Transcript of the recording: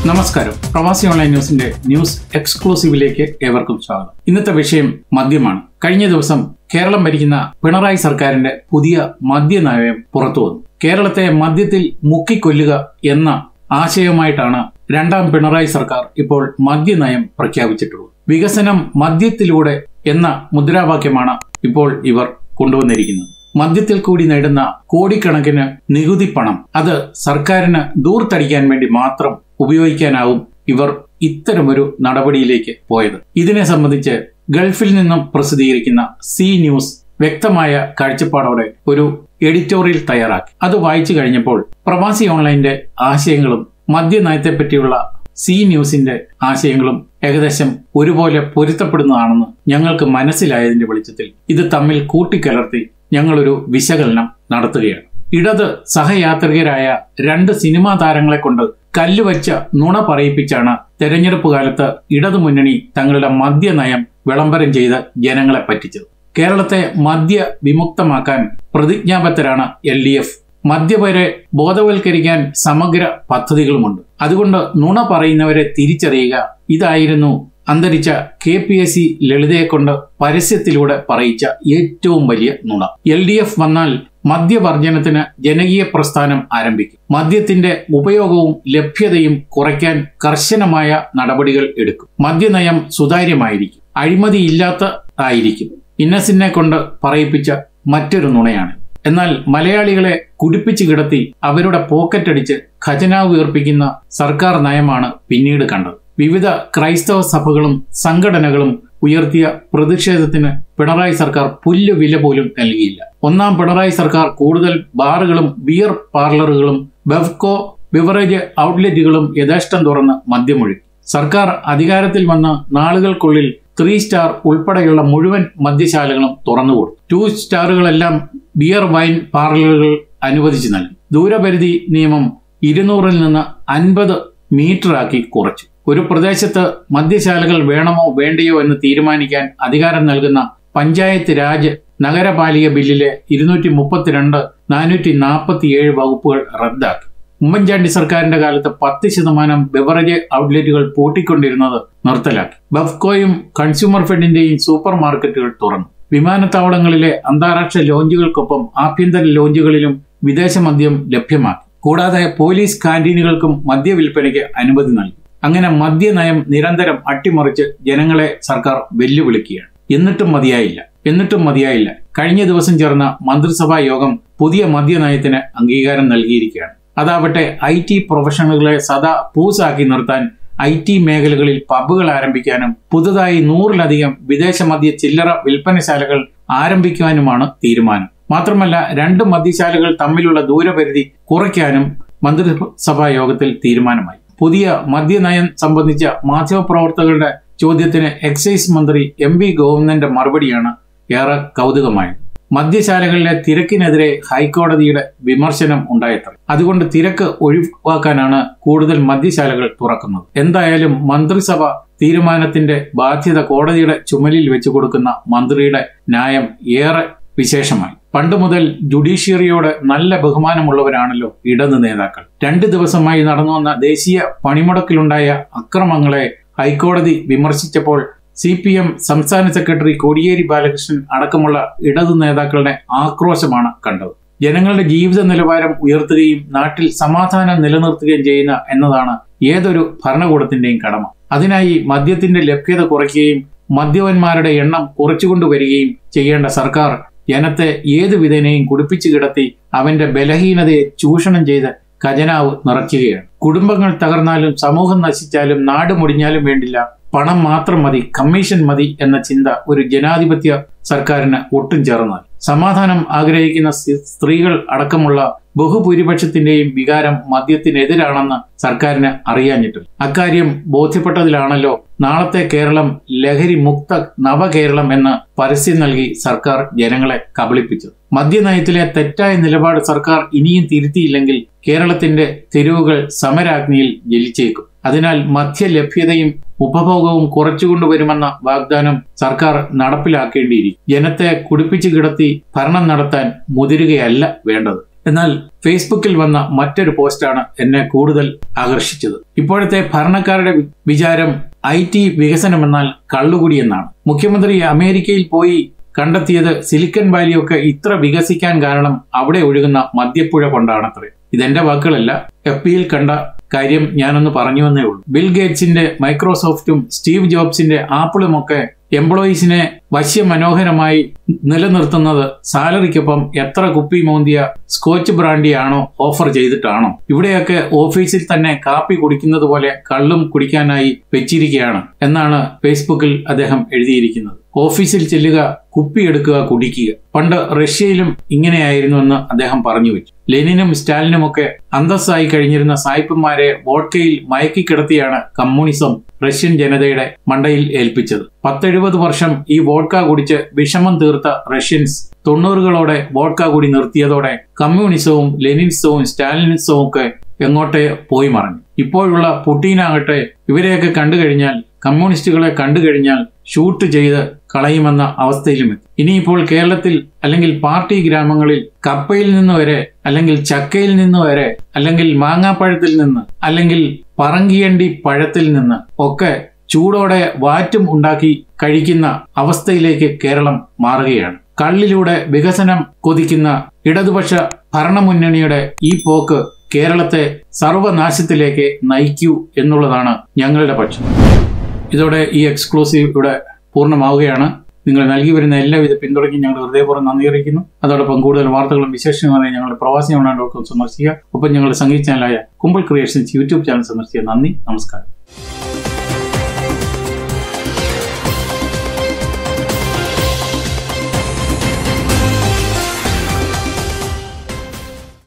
നമസ്കാരം പ്രവാസി ഓൺലൈൻ ന്യൂസിന്റെ ന്യൂസ് എക്സ്ക്ലൂസീവിലേക്ക് ഏവർക്കും സ്വാഗതം ഇന്നത്തെ വിഷയം മദ്യമാണ് കഴിഞ്ഞ ദിവസം കേരളം ഭരിക്കുന്ന പിണറായി സർക്കാരിന്റെ പുതിയ മദ്യനയം പുറത്തു വന്നു കേരളത്തെ മദ്യത്തിൽ മുക്കിക്കൊല്ലുക എന്ന ആശയവുമായിട്ടാണ് രണ്ടാം പിണറായി സർക്കാർ ഇപ്പോൾ മദ്യനയം പ്രഖ്യാപിച്ചിട്ടുള്ളത് വികസനം മദ്യത്തിലൂടെ എന്ന മുദ്രാവാക്യമാണ് ഇപ്പോൾ ഇവർ കൊണ്ടുവന്നിരിക്കുന്നത് മദ്യത്തിൽ കൂടി നേടുന്ന കോടിക്കണക്കിന് നികുതി പണം അത് സർക്കാരിന് ദൂർത്തടിക്കാൻ വേണ്ടി മാത്രം ഉപയോഗിക്കാനാവും ഇവർ ഇത്തരമൊരു നടപടിയിലേക്ക് പോയത് ഇതിനെ സംബന്ധിച്ച് ഗൾഫിൽ നിന്നും പ്രസിദ്ധീകരിക്കുന്ന സി ന്യൂസ് വ്യക്തമായ കാഴ്ചപ്പാടോടെ ഒരു എഡിറ്റോറിയൽ തയ്യാറാക്കി അത് വായിച്ചു കഴിഞ്ഞപ്പോൾ പ്രവാസി ഓൺലൈന്റെ ആശയങ്ങളും മദ്യനയത്തെപ്പറ്റിയുള്ള സി ന്യൂസിന്റെ ആശയങ്ങളും ഏകദേശം ഒരുപോലെ പൊരുത്തപ്പെടുന്നതാണെന്ന് ഞങ്ങൾക്ക് മനസ്സിലായതിന്റെ വെളിച്ചത്തിൽ ഇത് തമ്മിൽ കൂട്ടിക്കലർത്തി ഞങ്ങളൊരു വിശകലനം നടത്തുകയാണ് ഇടത് സഹയാത്രികരായ രണ്ട് സിനിമാ താരങ്ങളെ കൊണ്ട് കല്ലുവച്ച നുണ പറയിപ്പിച്ചാണ് തെരഞ്ഞെടുപ്പ് കാലത്ത് ഇടതുമുന്നണി തങ്ങളുടെ മദ്യനയം വിളംബരം ചെയ്ത് ജനങ്ങളെ പറ്റിച്ചത് കേരളത്തെ മദ്യ വിമുക്തമാക്കാൻ പ്രതിജ്ഞാബദ്ധരാണ് എൽ ഡി എഫ് മദ്യപരെ ബോധവൽക്കരിക്കാൻ സമഗ്ര പദ്ധതികളുമുണ്ട് അതുകൊണ്ട് നുണ പറയുന്നവരെ തിരിച്ചറിയുക ഇതായിരുന്നു അന്തരിച്ച കെ പി എസ് സി ലളിതയെ കൊണ്ട് പരസ്യത്തിലൂടെ പറയിച്ച ഏറ്റവും വലിയ നുണ എൽ ഡി എഫ് വന്നാൽ മദ്യവർജനത്തിന് ജനകീയ പ്രസ്ഥാനം ആരംഭിക്കും മദ്യത്തിന്റെ ഉപയോഗവും ലഭ്യതയും കുറയ്ക്കാൻ കർശനമായ നടപടികൾ എടുക്കും മദ്യനയം സുതാര്യമായിരിക്കും അഴിമതിയില്ലാത്ത ആയിരിക്കും ഇന്നസിനെ കൊണ്ട് പറയിപ്പിച്ച മറ്റൊരു നുണയാണ് എന്നാൽ മലയാളികളെ കുടിപ്പിച്ചു കിടത്തി അവരുടെ പോക്കറ്റടിച്ച് ഖജനാവ് ഉയർപ്പിക്കുന്ന സർക്കാർ നയമാണ് പിന്നീട് കണ്ടത് വിവിധ ക്രൈസ്തവ സഭകളും സംഘടനകളും ഉയർത്തിയ പ്രതിഷേധത്തിന് പിണറായി സർക്കാർ പുല്ല് വില പോലും നൽകിയില്ല ഒന്നാം പിണറായി സർക്കാർ കൂടുതൽ ബാറുകളും ബിയർ പാർലറുകളും ബെവ്കോ ബിവറേജ് ഔട്ട്ലെറ്റുകളും യഥേഷ്ടം തുറന്ന് മദ്യമൊഴുക്കി സർക്കാർ അധികാരത്തിൽ വന്ന നാളുകൾക്കുള്ളിൽ ത്രീ സ്റ്റാർ ഉൾപ്പെടെയുള്ള മുഴുവൻ മദ്യശാലകളും തുറന്നുകൊടുത്തു ടു സ്റ്റാറുകളെല്ലാം ബിയർ വൈൻ പാർലറുകൾ അനുവദിച്ചു നൽകി ദൂരപരിധി നിയമം ഇരുന്നൂറിൽ നിന്ന് അൻപത് മീറ്ററാക്കി കുറച്ചു ഒരു പ്രദേശത്ത് മദ്യശാലകൾ വേണമോ വേണ്ടയോ എന്ന് തീരുമാനിക്കാൻ അധികാരം നൽകുന്ന പഞ്ചായത്ത് രാജ് നഗരപാലിക ബില്ലിലെ ഇരുന്നൂറ്റി മുപ്പത്തിരണ്ട് നാനൂറ്റി നാൽപ്പത്തിയേഴ് വകുപ്പുകൾ റദ്ദാക്കി ഉമ്മൻചാണ്ടി സർക്കാരിന്റെ കാലത്ത് പത്ത് ശതമാനം ബെവറേജ് ഔട്ട്ലെറ്റുകൾ പൂട്ടിക്കൊണ്ടിരുന്നത് നിർത്തലാക്കി ബഫ്കോയും കൺസ്യൂമർ ഫെഡിന്റെയും സൂപ്പർ മാർക്കറ്റുകൾ തുറന്നു വിമാനത്താവളങ്ങളിലെ അന്താരാഷ്ട്ര ലോഞ്ചുകൾക്കൊപ്പം ആഭ്യന്തര ലോഞ്ചുകളിലും വിദേശ മദ്യം ലഭ്യമാക്കി കൂടാതെ പോലീസ് കാന്റീനുകൾക്കും മദ്യവിൽപ്പനയ്ക്ക് അനുമതി നൽകി അങ്ങനെ മദ്യനയം നിരന്തരം അട്ടിമറിച്ച് ജനങ്ങളെ സർക്കാർ വെല്ലുവിളിക്കുകയാണ് എന്നിട്ടും മതിയായില്ല എന്നിട്ടും മതിയായില്ല കഴിഞ്ഞ ദിവസം ചേർന്ന മന്ത്രിസഭാ യോഗം പുതിയ മദ്യനയത്തിന് അംഗീകാരം നൽകിയിരിക്കുകയാണ് അതാവട്ടെ ഐ ടി പ്രൊഫഷണലുകളെ സദാ പൂസാക്കി നിർത്താൻ ഐ ടി മേഖലകളിൽ പബ്ബുകൾ ആരംഭിക്കാനും പുതുതായി നൂറിലധികം വിദേശ മദ്യ ചില്ലറ വിൽപ്പനശാലകൾ ആരംഭിക്കുവാനുമാണ് തീരുമാനം മാത്രമല്ല രണ്ട് മദ്യശാലകൾ തമ്മിലുള്ള ദൂരപരിധി കുറയ്ക്കാനും മന്ത്രിസഭാ യോഗത്തിൽ തീരുമാനമായി പുതിയ മദ്യനയം സംബന്ധിച്ച മാധ്യമപ്രവർത്തകരുടെ ചോദ്യത്തിന് എക്സൈസ് മന്ത്രി എം വി ഗോവിന്ദന്റെ മറുപടിയാണ് ഏറെ കൗതുകമായത് മദ്യശാലകളിലെ തിരക്കിനെതിരെ ഹൈക്കോടതിയുടെ വിമർശനം ഉണ്ടായത്ര അതുകൊണ്ട് തിരക്ക് ഒഴിവാക്കാനാണ് കൂടുതൽ മദ്യശാലകൾ തുറക്കുന്നത് എന്തായാലും മന്ത്രിസഭ തീരുമാനത്തിന്റെ ബാധ്യത കോടതിയുടെ ചുമലിൽ വെച്ചു കൊടുക്കുന്ന മന്ത്രിയുടെ ന്യായം ഏറെ വിശേഷമായി പണ്ട് മുതൽ ജുഡീഷ്യറിയോട് നല്ല ബഹുമാനമുള്ളവരാണല്ലോ ഇടത് നേതാക്കൾ രണ്ട് ദിവസമായി നടന്നു വന്ന ദേശീയ പണിമുടക്കിലുണ്ടായ അക്രമങ്ങളെ ഹൈക്കോടതി വിമർശിച്ചപ്പോൾ സി പി എം സംസ്ഥാന സെക്രട്ടറി കോടിയേരി ബാലകൃഷ്ണൻ അടക്കമുള്ള ഇടതു നേതാക്കളുടെ ആക്രോശമാണ് കണ്ടത് ജനങ്ങളുടെ ജീവിത നിലവാരം ഉയർത്തുകയും നാട്ടിൽ സമാധാനം നിലനിർത്തുകയും ചെയ്യുന്ന എന്നതാണ് ഏതൊരു ഭരണകൂടത്തിന്റെയും കടമ അതിനായി മദ്യത്തിന്റെ ലഭ്യത കുറയ്ക്കുകയും മദ്യവന്മാരുടെ എണ്ണം കുറച്ചുകൊണ്ടുവരികയും ചെയ്യേണ്ട സർക്കാർ ജനത്തെ ഏതു വിധേനയും കുടിപ്പിച്ചു കിടത്തി അവന്റെ ബലഹീനതയെ ചൂഷണം ചെയ്ത് ഖജനാവ് നിറയ്ക്കുകയാണ് കുടുംബങ്ങൾ തകർന്നാലും സമൂഹം നശിച്ചാലും നാട് മുടിഞ്ഞാലും വേണ്ടില്ല പണം മാത്രം മതി കമ്മീഷൻ മതി എന്ന ചിന്ത ഒരു ജനാധിപത്യ സർക്കാരിന് ഒട്ടും ചേർന്നാൽ സമാധാനം ആഗ്രഹിക്കുന്ന സ്ത്രീകൾ അടക്കമുള്ള ബഹുഭൂരിപക്ഷത്തിന്റെയും വികാരം മദ്യത്തിനെതിരാണെന്ന് സർക്കാരിന് അറിയാഞ്ഞിട്ടും അക്കാര്യം ബോധ്യപ്പെട്ടതിലാണല്ലോ നാളത്തെ കേരളം ലഹരി മുക്ത നവകേരളം എന്ന് പരസ്യം നൽകി സർക്കാർ ജനങ്ങളെ കബളിപ്പിച്ചത് മദ്യനയത്തിലെ തെറ്റായ നിലപാട് സർക്കാർ ഇനിയും തിരുത്തിയില്ലെങ്കിൽ കേരളത്തിന്റെ തെരുവുകൾ സമരാഗ്നിയിൽ ജലിച്ചേക്കും അതിനാൽ മദ്യലഭ്യതയും ഉപഭോഗവും കുറച്ചുകൊണ്ടുവരുമെന്ന വാഗ്ദാനം സർക്കാർ നടപ്പിലാക്കേണ്ടിയിരിക്കും ജനത്തെ കുടിപ്പിച്ചു കിടത്തി ഭരണം നടത്താൻ മുതിരുകയല്ല വേണ്ടത് എന്നാൽ ഫേസ്ബുക്കിൽ വന്ന മറ്റൊരു പോസ്റ്റാണ് എന്നെ കൂടുതൽ ആകർഷിച്ചത് ഇപ്പോഴത്തെ ഭരണക്കാരുടെ വി- വിചാരം ഐ ടി വികസനമെന്നാൽ കള്ളുകുടി എന്നാണ് മുഖ്യമന്ത്രി അമേരിക്കയിൽ പോയി കണ്ടെത്തിയത് സിലിക്കൺ വാലിയൊക്കെ ഇത്ര വികസിക്കാൻ കാരണം അവിടെ ഒഴുകുന്ന മദ്യപ്പുഴ കൊണ്ടാണത്രേ ഇതെന്റെ വാക്കുകളല്ല എഫ് പിയിൽ കണ്ട കാര്യം ഞാനൊന്ന് പറഞ്ഞുവെന്നേ ഉള്ളൂ ബിൽ ഗേറ്റ്സിന്റെ മൈക്രോസോഫ്റ്റും സ്റ്റീവ് ജോബ്സിന്റെ ആപ്പിളും ഒക്കെ എംപ്ലോയീസിനെ വശ്യമനോഹരമായി നിലനിർത്തുന്നത് സാലറിക്കൊപ്പം എത്ര കുപ്പി മോന്തിയ സ്കോച്ച് ബ്രാൻഡിയാണോ ഓഫർ ചെയ്തിട്ടാണോ ഇവിടെയൊക്കെ ഓഫീസിൽ തന്നെ കാപ്പി കുടിക്കുന്നത് പോലെ കള്ളും കുടിക്കാനായി വെച്ചിരിക്കുകയാണ് എന്നാണ് ഫേസ്ബുക്കിൽ അദ്ദേഹം എഴുതിയിരിക്കുന്നത് ഓഫീസിൽ ചെല്ലുക കുപ്പിയെടുക്കുക കുടിക്കുക പണ്ട് റഷ്യയിലും ഇങ്ങനെയായിരുന്നുവെന്ന് അദ്ദേഹം പറഞ്ഞു വെച്ചു ലെനിനും സ്റ്റാലിനുമൊക്കെ അന്തസ്സായി കഴിഞ്ഞിരുന്ന സായിപ്പന്മാരെ വോഡ്കയിൽ മയക്കിക്കിടത്തിയാണ് കമ്മ്യൂണിസം റഷ്യൻ ജനതയുടെ മണ്ടയിൽ ഏൽപ്പിച്ചത് പത്തെഴുപത് വർഷം ഈ വോഡ്ക കുടിച്ച് വിഷമം തീർത്ത റഷ്യൻസ് തൊണ്ണൂറുകളോടെ വോഡ്ക കൂടി നിർത്തിയതോടെ കമ്മ്യൂണിസവും ലെനിനിസവും സ്റ്റാലിനിസവും ഒക്കെ എങ്ങോട്ടേ പോയി മറഞ്ഞു ഇപ്പോഴുള്ള പുട്ടീനാകട്ടെ ഇവരെയൊക്കെ കണ്ടു കഴിഞ്ഞാൽ കമ്മ്യൂണിസ്റ്റുകളെ കണ്ടു കഴിഞ്ഞാൽ ഷൂട്ട് ചെയ്ത് കളയുമെന്ന അവസ്ഥയിലുമെത്തി ഇനിയിപ്പോൾ കേരളത്തിൽ അല്ലെങ്കിൽ പാർട്ടി ഗ്രാമങ്ങളിൽ കപ്പയിൽ നിന്ന് വരെ അല്ലെങ്കിൽ ചക്കയിൽ നിന്ന് വരെ അല്ലെങ്കിൽ മാങ്ങാപ്പഴത്തിൽ നിന്ന് അല്ലെങ്കിൽ പറങ്കിയണ്ടി പഴത്തിൽ നിന്ന് ഒക്കെ ചൂടോടെ വാറ്റും ഉണ്ടാക്കി കഴിക്കുന്ന അവസ്ഥയിലേക്ക് കേരളം മാറുകയാണ് കള്ളിലൂടെ വികസനം കൊതിക്കുന്ന ഇടതുപക്ഷ ഭരണമുന്നണിയുടെ ഈ പോക്ക് കേരളത്തെ സർവനാശത്തിലേക്ക് നയിക്കൂ എന്നുള്ളതാണ് ഞങ്ങളുടെ പക്ഷം ഇതോടെ ഈ എക്സ്ക്ലൂസീവ് ഇവിടെ പൂർണ്ണമാവുകയാണ് നിങ്ങൾ നൽകി വരുന്ന എല്ലാവിധ പിന്തുണയ്ക്കും ഞങ്ങൾ ഹൃദയപൂർവ്വം നന്ദി അറിയിക്കുന്നു അതോടൊപ്പം കൂടുതൽ വാർത്തകളും വിശേഷങ്ങളും ഞങ്ങളുടെ പ്രവാസി ഓൺലൈൻ ഡോട്ട് കോം സന്ദർശിക്കുക ഒപ്പം ഞങ്ങളുടെ സംഗീത ചാനലായ കുമ്പിൾ ക്രിയേഷൻസ് യൂട്യൂബ് ചാനൽ സന്ദർശിക്കുക നന്ദി നമസ്കാരം